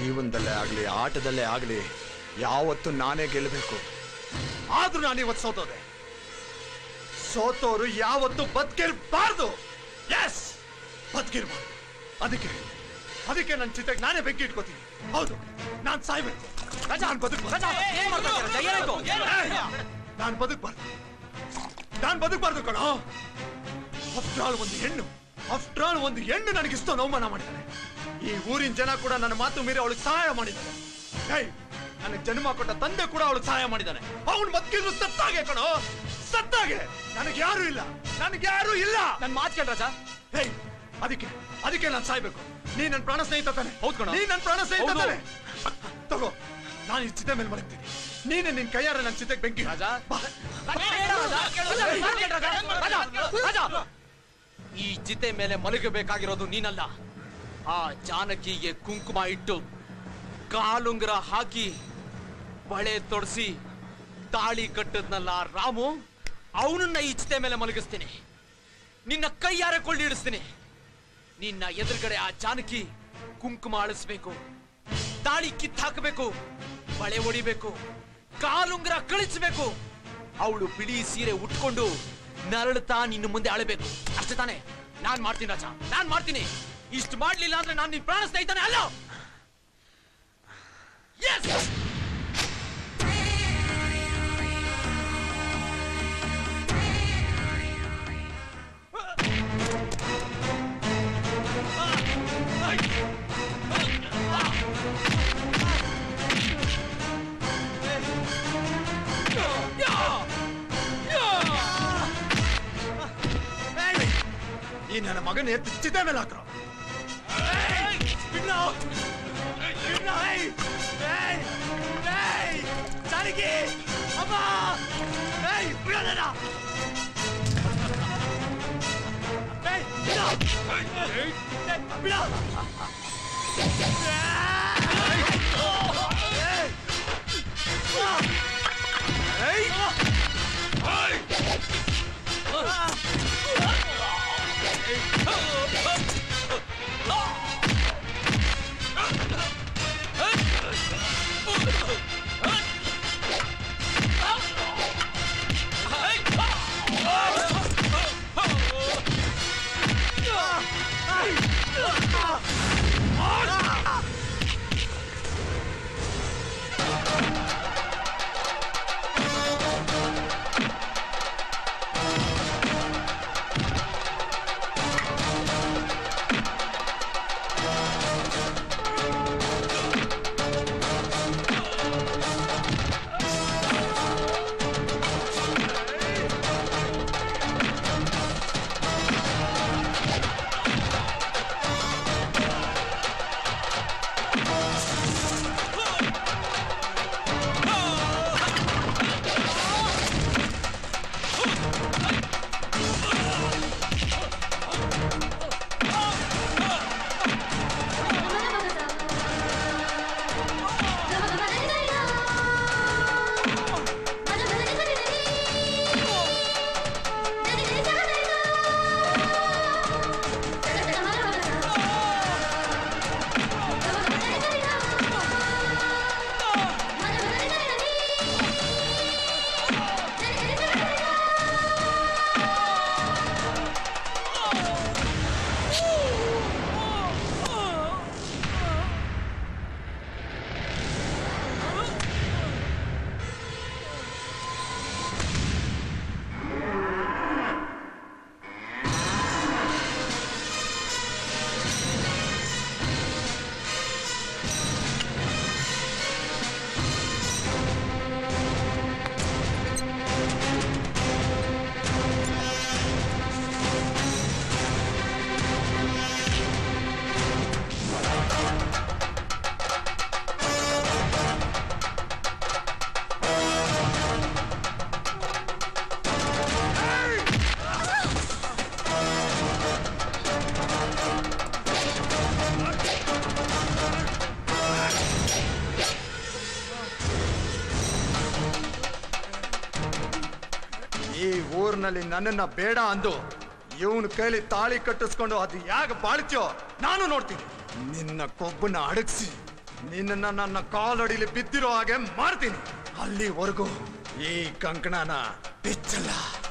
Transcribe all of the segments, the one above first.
ಜೀವನದಲ್ಲೇ ಆಗ್ಲಿ ಆಟದಲ್ಲೇ ಆಗ್ಲಿ ಯಾವತ್ತು ನಾನೇ ಗೆಲ್ಲಬೇಕು ಆದ್ರೂ ನಾನು ಇವತ್ತು ಸೋತೋದೆ ಸೋತೋರು ಯಾವತ್ತು ಬದುಕಿರ್ಬಾರ್ದು ಎಸ್ ಬದುಕಿರ್ಬಾರ್ದು ಅದಕ್ಕೆ ಅದಕ್ಕೆ ನನ್ನ ಚಿತೆಗೆ ನಾನೇ ಬೆಂಕಿ ಇಟ್ಕೋತೀನಿ ಹೌದು ನಾನ್ ಸಾಯ್ಬೇಕು ನಾನ್ ಬದುಕ್ಬಾರ್ದು ನಾನು ಬದುಕ್ಬಾರ್ದು ನಾನ್ ಬದುಕ್ಬಾರ್ದು ಕಣೋ ಆಫ್ಟರ್ ಆಲ್ ಒಂದು ಹೆಣ್ಣು ಆಫ್ಟರ್ ಆಲ್ ಒಂದು ಹೆಣ್ಣು ನನಗೆ ಇಷ್ಟೊಂದು ಅವಮಾನ ಮಾಡಿದ್ದಾನೆ ಈ ಊರಿನ ಜನ ಕೂಡ ನನ್ನ ಮಾತು ಮೀರಿ ಅವಳಿಗೆ ಸಹಾಯ ಮಾಡಿದ್ದಾರೆ ಹೇಯ್ ನನಗೆ ಜನ್ಮ ಕೊಟ್ಟ ತಂದೆ ಕೂಡ ಅವಳಿಗೆ ಸಹಾಯ ಮಾಡಿದ್ದಾನೆ ಅವನು ಬದುಕಿದ್ರು ಸತ್ತಾಗೆ ಕಣೋ ಸತ್ತಾಗೆ ನನಗೆ ಯಾರು ಇಲ್ಲ ನನಗೆ ಯಾರು ಇಲ್ಲ ನನ್ ಮಾತ್ ಕೇಳ ರಾಜ ಹೇಯ್ ಅದಕ್ಕೆ ಅದಕ್ಕೆ ನಾನು ಸಾಯ್ಬೇಕು ನೀ ನನ್ನ ಪ್ರಾಣ ಸ್ನೇಹಿತ ತಾನೆ ಹೌದ್ ಕಣೋ. ನೀ ನನ್ನ ಪ್ರಾಣ ಸ್ನೇಹಿತ ಹೌದು. ತಾನೆ ತಗೋ ನಾನು ಈ ಚಿತೆ ಮೇಲೆ ಮಲಗ್ತೀನಿ ನೀನೆ ನಿನ್ ಕೈಯಾರ ನನ್ನ ಚಿತೆಗೆ ಬೆಂಕಿ ರಾಜ? ಬಾ. ಈ ಚಿತೆ ಮೇಲೆ ಮಲಗಬೇಕಾಗಿರೋದು ನೀನಲ್ಲ ಆ ಜಾನಕಿಗೆ ಕುಂಕುಮ ಇಟ್ಟು ಕಾಲುಂಗುರ ಹಾಕಿ ಬಳೆ ತೊಡಸಿ ತಾಳಿ ಕಟ್ಟದ್ನಲ್ಲ ರಾಮು ಅವನನ್ನ ಈ ಚಿತೆ ಮೇಲೆ ಮಲಗಿಸ್ತೀನಿ ನಿನ್ನ ಕೈಯಾರೆ ಕೊಳ್ಳಿ ಇಡಿಸ್ತೀನಿ ನಿನ್ನ ಎದುರುಗಡೆ ಆ ಜಾನಕಿ ಕುಂಕುಮ ಅಳಿಸ್ಬೇಕು ತಾಳಿ ಕಿತ್ತಾಕಬೇಕು ಬಳೆ ಹೊಡಿಬೇಕು ಕಾಲುಂಗ್ರ ಕಳಿಸ್ಬೇಕು ಅವಳು ಬಿಳಿ ಸೀರೆ ಉಟ್ಕೊಂಡು ನರಳುತ್ತಾ ನಿನ್ನ ಮುಂದೆ ಅಳಬೇಕು ಅಷ್ಟೇ ತಾನೆ ನಾನ್ ಮಾಡ್ತೀನಿ ರಾಜ ನಾನ್ ಮಾಡ್ತೀನಿ ಇಷ್ಟು ಮಾಡ್ಲಿಲ್ಲ ಅಂದ್ರೆ ನಾನು ನಿನ್ ಪ್ರಾಣ ಸ್ನೇಹಿತನೇ ಅಲ್ಲ Yes! ಏಯ್! ಈ ನನ್ನ ಮಗನ ಎತ್ತು ಚಿತೆ ಮೇಲೆ ಹಾಕ್ರು ಬಿಡ್ಲ ಬಿಡ್ಲ ಏಯ್! ಏಯ್! ಏಯ್! ಜಾನಕಿ ಅಮ್ಮ ಏಯ್ ಬಿಡೋದನ್ನ ಏಯ್ ಬಿಡ ಏಯ್! ಬಿಡ ಏಯ್! ಈ ಊರಿನಲ್ಲಿ ನನ್ನನ್ನ ಬೇಡ ಅಂದು ಇವನ್ ಕೈಲಿ ತಾಳಿ ಕಟ್ಟಿಸ್ಕೊಂಡು ಅದು ಯಾಕೆ ಬಾಳ್ತ್ಯೋ ನಾನು ನೋಡ್ತೀನಿ ನಿನ್ನ ಕೊಬ್ಬನ್ನ ಅಡಗಿಸಿ ನಿನ್ನ ನನ್ನ ಕಾಲಡಿಲಿ ಬಿದ್ದಿರೋ ಹಾಗೆ ಮಾಡ್ತೀನಿ ಅಲ್ಲಿವರೆಗೂ ಈ ಕಂಕಣನ ಬಿಚ್ಚಲ್ಲ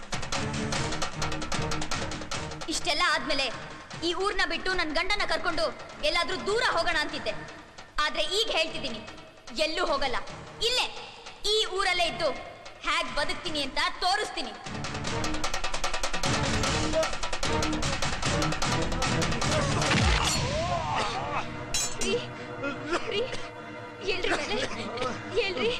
ಇಷ್ಟೆಲ್ಲ ಆದ್ಮೇಲೆ ಈ ಊರ್ನ ಬಿಟ್ಟು ನನ್ನ ಗಂಡನ ಕರ್ಕೊಂಡು ಎಲ್ಲಾದ್ರೂ ದೂರ ಹೋಗೋಣ ಅಂತಿದ್ದೆ ಆದ್ರೆ ಈಗ ಹೇಳ್ತಿದ್ದೀನಿ ಎಲ್ಲೂ ಹೋಗಲ್ಲ ಇಲ್ಲೇ ಈ ಊರಲ್ಲೇ ಇದ್ದು ಹ್ಯಾಗ್ ಬದುಕ್ತೀನಿ ಅಂತ ತೋರಿಸ್ತೀನಿ ರೀ, ರೀ, ಎಲ್ರಿ ಮೇಲೆ ಎಲ್ರಿ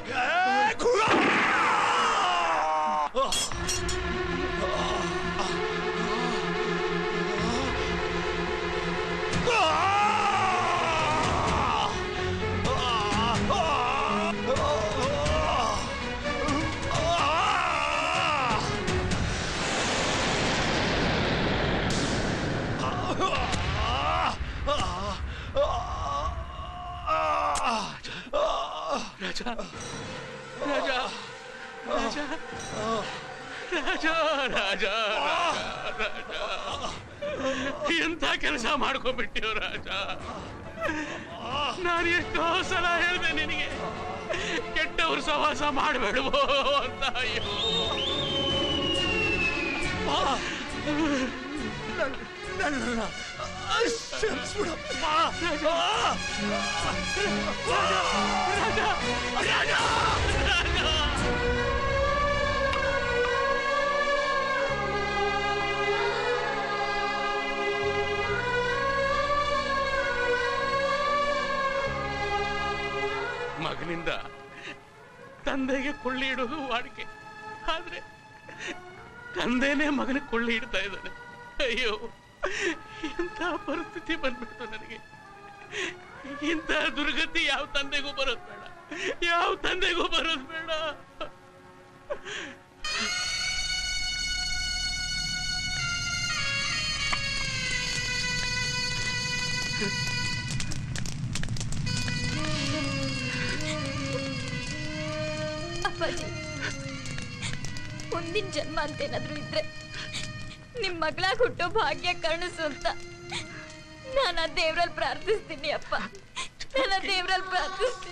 ರಾಜ ರಾಜ ರಾಜ ರಾಜ ರಾಜ ರಾಜ ಎಂತ ಕೆಲಸ ಮಾಡ್ಕೊಂಡ್ಬಿಟ್ಟಿವ್ ರಾಜ ನಾನು ಎಷ್ಟೋ ಸಲ ಹೇಳ್ದೆ ನಿನಗೆ ಕೆಟ್ಟವ್ರ ಸವಾಸ ಮಾಡಬೇಡವೋ ಅಂತ ಅಯ್ಯೋ ನನ್ನ ಕ್ಷಮಿಸ್ಬಿಡಪ್ಪ. ಮಗನಿಂದ ತಂದೆಗೆ ಕೊಳ್ಳಿ ಇಡೋದು ವಾಡಿಕೆ ಆದ್ರೆ ತಂದೆನೇ ಮಗನಿಗೆ ಕೊಳ್ಳಿ ಇಡ್ತಾ ಇದ್ದಾನೆ ಅಯ್ಯೋ ಇಂಥ ಪರಿಸ್ಥಿತಿ ಬಂದ್ಬಿಡ್ತು ನನಗೆ ಇಂಥ ದುರ್ಗತಿ ಯಾವ ತಂದೆಗೂ ಬರೋದು ಬೇಡ ಯಾವ ತಂದೆಗೂ ಬರೋದು ಬೇಡ ಅಪ್ಪಾಜಿ ಮುಂದಿನ ಜನ್ಮ ಅಂತೇನಾದ್ರೂ ಇದ್ರೆ ನಿಮ್ ಮಗಳಾಗ ಹುಟ್ಟೋ ಭಾಗ್ಯ ಕರುಣಿಸು ಅಂತ ನಾನು ಆ ದೇವ್ರಲ್ಲಿ ಪ್ರಾರ್ಥಿಸ್ತೀನಿ ಅಪ್ಪ ನಾನು ಆ ದೇವ್ರಲ್ಲಿ ಪ್ರಾರ್ಥಿಸ್ತೀನಿ